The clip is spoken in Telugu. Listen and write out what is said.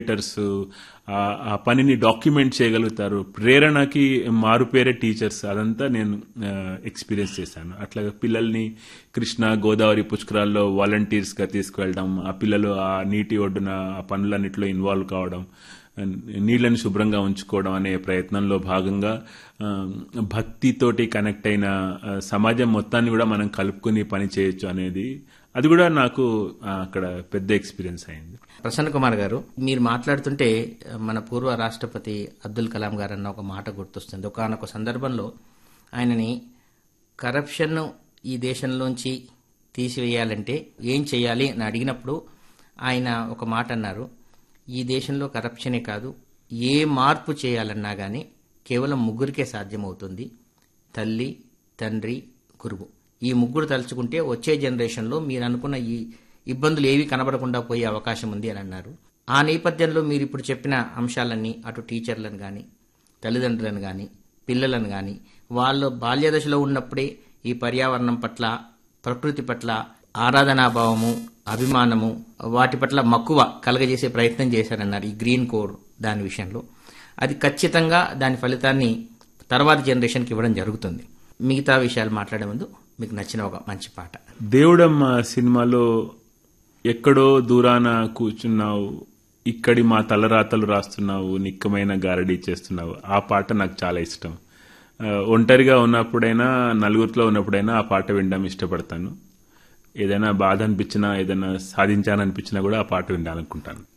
రైటర్స్ ఆ- ఆ పనిని డాక్యుమెంట్ చేయగలుగుతారు ప్రేరణకి మారుపేరే టీచర్స్ అదంతా నేను ఎక్స్పీరియన్స్ చేశాను అట్లాగే పిల్లల్ని కృష్ణ గోదావరి పుష్కరాల్లో వాలంటీర్స్గా తీసుకువెళ్ళడం ఆ పిల్లలు ఆ నీటి ఒడ్డున ఆ పనులన్నింటిలో ఇన్వాల్వ్ కావడం నీళ్ళని శుభ్రంగా ఉంచుకోవడం అనే ప్రయత్నంలో భాగంగా ఆ, భక్తితోటి కనెక్ట్ అయిన ఆ, సమాజం మొత్తాన్ని కూడా మనం కలుపుకుని పని చేయొచ్చు అనేది అది కూడా నాకు ఆ, అక్కడ పెద్ద ఎక్స్పీరియన్స్ అయింది ప్రసన్న కుమార్ గారు మీరు మాట్లాడుతుంటే మన పూర్వ రాష్ట్రపతి అబ్దుల్ కలాం గారు అన్న ఒక మాట గుర్తొస్తుంది ఒకనొక సందర్భంలో ఆయనని కరప్షన్ ఈ దేశంలోంచి తీసివేయాలంటే ఏం చేయాలి అని అడిగినప్పుడు ఆయన ఒక మాట అన్నారు ఈ దేశంలో కరప్షనే కాదు ఏ మార్పు చేయాలన్నా కానీ కేవలం ముగ్గురికే సాధ్యమవుతుంది తల్లి తండ్రి గురువు ఈ ముగ్గురు తలుచుకుంటే వచ్చే జనరేషన్లో మీరు అనుకున్న ఈ ఇబ్బందులు ఏవి కనబడకుండా పోయే అవకాశం ఉంది అని అన్నారు ఆ నేపథ్యంలో మీరు ఇప్పుడు చెప్పిన అంశాలన్నీ అటు టీచర్లను కానీ తల్లిదండ్రులను కానీ పిల్లలను కానీ వాళ్ళు బాల్యదశలో ఉన్నప్పుడే ఈ పర్యావరణం పట్ల ప్రకృతి పట్ల ఆరాధనాభావము అభిమానము వాటి పట్ల మక్కువ కలగజేసే ప్రయత్నం చేశారన్నారు ఈ గ్రీన్ కోడ్ దాని విషయంలో అది ఖచ్చితంగా దాని ఫలితాన్ని తర్వాత జనరేషన్కి ఇవ్వడం జరుగుతుంది మిగతా విషయాలు మాట్లాడే ముందు మీకు నచ్చిన ఒక మంచి పాట దేవుడమ్మ సినిమాలో ఎక్కడో దూరాన కూర్చున్నావు ఇక్కడి మా తలరాతలు రాస్తున్నావు నిక్కమైన గారడీ చేస్తున్నావు ఆ పాట నాకు చాలా ఇష్టం ఆ, ఒంటరిగా ఉన్నప్పుడైనా నలుగురిలో ఉన్నప్పుడైనా ఆ పాట వినడం ఇష్టపడతాను ఏదైనా బాధ అనిపించినా ఏదైనా సాధించాలనిపించినా కూడా ఆ పాట వినాలనుకుంటాను